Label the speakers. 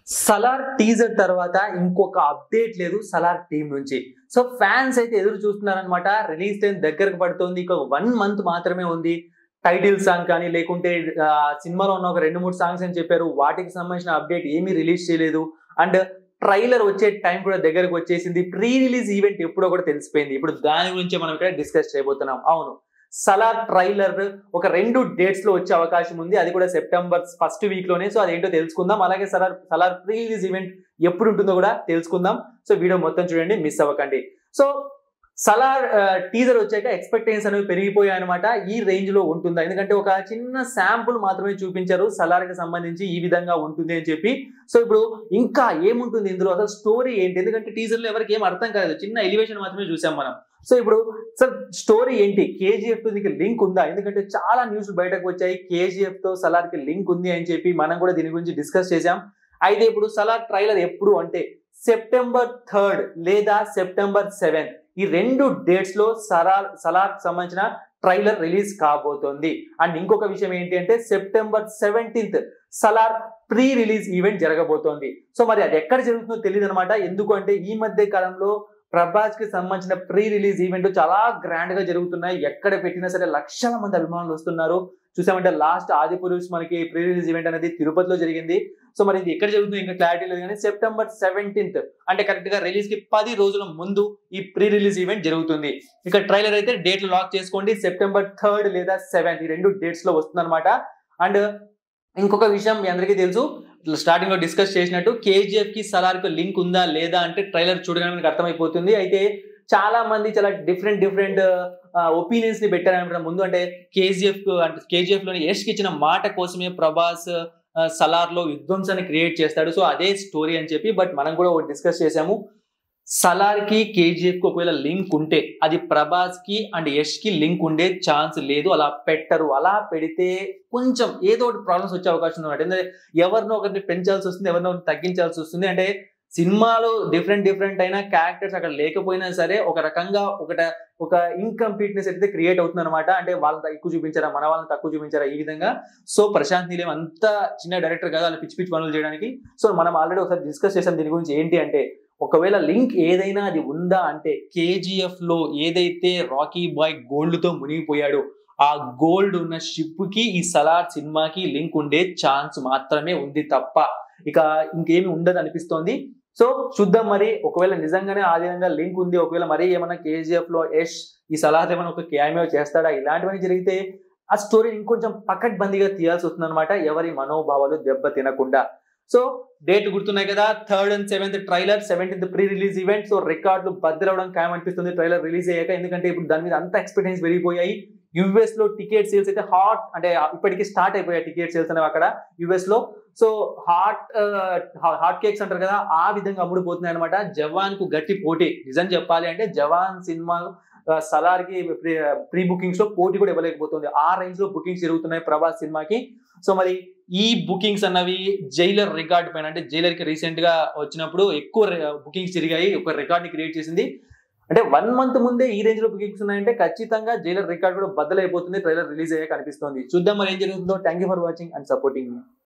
Speaker 1: Salaar teaser తర్వాత ఇంకొక update లేదు సలార్ టీం నుంచి సో ఫ్యాన్స్ అయితే ఎదురు చూస్తున్నారనమాట రిలీజ్ టైం దగ్గరకు పడుతుంది ఇంకొక వన్ మంత్ మాత్రమే ఉంది టైటిల్ సాంగ్ కానీ లేకుంటే ఆ, సినిమాలో ఉన్న ఒక రెండు మూడు సాంగ్స్ అని చెప్పారు వాటికి సంబంధించిన అప్డేట్ ఏమీ రిలీజ్ చేయలేదు అండ్ ట్రైలర్ వచ్చే టైం కూడా దగ్గరకు వచ్చేసింది ప్రీ రిలీజ్ ఈవెంట్ ఎప్పుడో కూడా తెలిసిపోయింది ఇప్పుడు దాని గురించి మనం ఇక్కడ డిస్కస్ చేయబోతున్నాం అవును సలార్ ట్రైలర్ ఒక రెండు డేట్స్ లో వచ్చే అవకాశం ఉంది అది కూడా సెప్టెంబర్ ఫస్ట్ వీక్ లోనే సో అదేంటో తెలుసుకుందాం అలాగే Salaar Salaar pre release event ఎప్పుడు ఉంటుందో కూడా తెలుసుకుందాం సో వీడియో మొత్తం చూడండి మిస్ అవ్వకండి సో సలార్ టీజర్ వచ్చాక ఎక్స్పెక్టేషన్స్ అనేవి పెరిగిపోయాయి అనమాట ఈ రేంజ్ లో ఉంటుందా ఎందుకంటే ఒక చిన్న శాంపుల్ మాత్రమే చూపించారు సలార్ కి సంబంధించి ఈ విధంగా ఉంటుంది అని చెప్పి సో ఇప్పుడు ఇంకా ఏముంటుంది ఇందులో అసలు స్టోరీ ఏంటి ఎందుకంటే టీజర్ లో ఎవరికి ఏం అర్థం కాలేదు చిన్న ఎలివేషన్ మాత్రమే చూసాం మనం సో ఇప్పుడు సార్ స్టోరీ ఏంటి కేజీఎఫ్ తో దీనికి లింక్ ఉందా ఎందుకంటే చాలా న్యూస్ బయటకు వచ్చాయి కేజీఎఫ్ తో సలార్ కి లింక్ ఉంది అని చెప్పి మనం కూడా దీని గురించి డిస్కస్ చేసాం అయితే ఇప్పుడు సలార్ ట్రైలర్ ఎప్పుడు అంటే సెప్టెంబర్ థర్డ్ లేదా సెప్టెంబర్ సెవెంత్ ఈ రెండు డేట్స్ లో సలార్ సలార్ సంబంధించిన ట్రైలర్ రిలీజ్ కాబోతోంది అండ్ ఇంకొక విషయం ఏంటి అంటే September seventeenth Salaar pre release event జరగబోతోంది సో మరి అది ఎక్కడ జరుగుతుందో తెలియదు అనమాట ఎందుకు అంటే ఈ మధ్య కాలంలో ప్రభాస్ కి సంబంధించిన ప్రీ రిలీజ్ ఈవెంట్ చాలా గ్రాండ్ గా జరుగుతున్నాయి ఎక్కడ పెట్టినా సరే లక్షల మంది అభిమానులు వస్తున్నారు చూసామంటే లాస్ట్ ఆది పురుష్ మనకి ప్రీ రిలీజ్ ఈవెంట్ అనేది తిరుపతిలో జరిగింది సో మరి ఇది ఎక్కడ జరుగుతుందో ఇంకా క్లారిటీ లేదు కానీ సెప్టెంబర్ సెవెంటీన్త్ అంటే కరెక్ట్ గా రిలీజ్ కి పది రోజుల ముందు ఈ ప్రీ రిలీజ్ ఈవెంట్ జరుగుతుంది ఇక ట్రైలర్ అయితే డేట్లు లాక్ చేసుకోండి సెప్టెంబర్ థర్డ్ లేదా సెవెంత్ ఈ రెండు డేట్స్ లో వస్తుందన్నమాట అండ్ ఇంకొక విషయం మీ అందరికీ తెలుసు స్టార్టింగ్ లో డిస్కస్ చేసినట్టు కేజీఎఫ్ కి సలార్ కి లింక్ ఉందా లేదా అంటే ట్రైలర్ చూడగానే మనకు అర్థమైపోతుంది అయితే చాలా మంది చాలా డిఫరెంట్ డిఫరెంట్ ఒపీనియన్స్ ని పెట్టారనమాట ముందు అంటే కేజీఎఫ్ అంటే కేజీఎఫ్ లోని యష్ కి ఇచ్చిన మాట కోసమే ప్రభాస్ ఆ, సలార్ లో విధ్వంసాన్ని క్రియేట్ చేస్తాడు సో అదే స్టోరీ అని చెప్పి బట్ మనం కూడా డిస్కస్ చేసాము సలార్ కి కేజీఎఫ్ కి ఒకవేళ లింక్ ఉంటే అది ప్రభాస్ కి అండ్ యష్ కి లింక్ ఉండే ఛాన్స్ లేదు అలా పెట్టరు అలా పెడితే కొంచెం ఏదో ఒకటి ప్రాబ్లమ్స్ వచ్చే అవకాశం ఉంది అన్నమాట ఎందుకంటే ఎవరినో ఒకరిని పెంచాల్సి వస్తుంది ఎవరినో ఒకరిని తగ్గించాల్సి వస్తుంది అంటే సినిమాలో డిఫరెంట్ డిఫరెంట్ అయిన క్యారెక్టర్స్ అక్కడ లేకపోయినా సరే ఒక రకంగా ఒకట ఒక ఇన్కంప్లీట్నెస్ అయితే క్రియేట్ అవుతుంది అనమాట అంటే వాళ్ళని ఎక్కువ చూపించారా మన వాళ్ళని తక్కువ చూపించారా ఈ విధంగా సో ప్రశాంత్ నీలేం అంత చిన్న డైరెక్టర్ కదా వాళ్ళు పిచ్చి పిచ్చి పనులు చేయడానికి సో మనం ఆల్రెడీ ఒకసారి డిస్కస్ చేసాం దీని గురించి ఏంటి అంటే ఒకవేళ లింక్ ఏదైనా అది ఉందా అంటే కేజీఎఫ్ లో ఏదైతే రాకీ బాయ్ గోల్డ్ తో మునిగిపోయాడో ఆ గోల్డ్ ఉన్న షిప్ కి ఈ సలార్ సినిమాకి లింక్ ఉండే ఛాన్స్ మాత్రమే ఉంది తప్ప ఇక ఇంకేమి ఉండదు అనిపిస్తోంది సో చూద్దాం మరి ఒకవేళ నిజంగానే ఆ విధంగా లింక్ ఉంది ఒకవేళ మరి ఏమైనా కేజీఎఫ్ లో యష్ ఈ సలార్ ఏమైనా ఒక క్యామియో చేస్తాడా ఇలాంటివన్నీ జరిగితే ఆ స్టోరీ ఇంకొంచెం పకడ్బందీగా తీయాల్సి వస్తుంది అనమాట ఎవరి మనోభావాలు దెబ్బ తినకుండా సో డేట్ గుర్తున్నాయి కదా third and seventh trailer seventeenth pre release event so రికార్డులు బద్దలవడం ఖాయం అనిపిస్తుంది ట్రైలర్ రిలీజ్ అయ్యాక ఎందుకంటే ఇప్పుడు దాని మీద అంత ఎక్స్పెక్టెన్స్ పెరిగిపోయాయి యుఎస్ లో టికెట్ సేల్స్ అయితే హాట్ అంటే ఇప్పటికి స్టార్ట్ అయిపోయాయి టికెట్ సేల్స్ అనేవి అక్కడ యుఎస్ లో సో హాట్ హాట్ కేక్స్ అంటారు కదా ఆ విధంగా అమ్ముడుపోతున్నాయి అనమాట జవాన్ కు గట్టి పోటీ నిజం చెప్పాలి అంటే జవాన్ సినిమా ఆ, సలార్ కి ప్రీ బుకింగ్స్ లో పోటీ కూడా ఇవ్వలేకపోతుంది ఆ రేంజ్ లో బుకింగ్స్ జరుగుతున్నాయి ప్రభాస్ సినిమాకి సో మరి ఈ బుకింగ్స్ అన్నవి జైలర్ రికార్డ్ పైన అంటే జైలర్ కి రీసెంట్ గా వచ్చినప్పుడు ఎక్కువ బుకింగ్స్ జరిగాయి ఒక రికార్డ్ ని క్రియేట్ చేసింది అంటే వన్ మంత్ ముందే ఈ రేంజ్ లో బుకింగ్స్ ఉన్నాయంటే ఖచ్చితంగా జైలర్ రికార్డ్ కూడా బద్దలైపోతుంది ట్రైలర్ రిలీజ్ అయ్యాక కనిపిస్తుంది చూద్దాం మరి ఏం జరుగుతుందో thank you for watching and supporting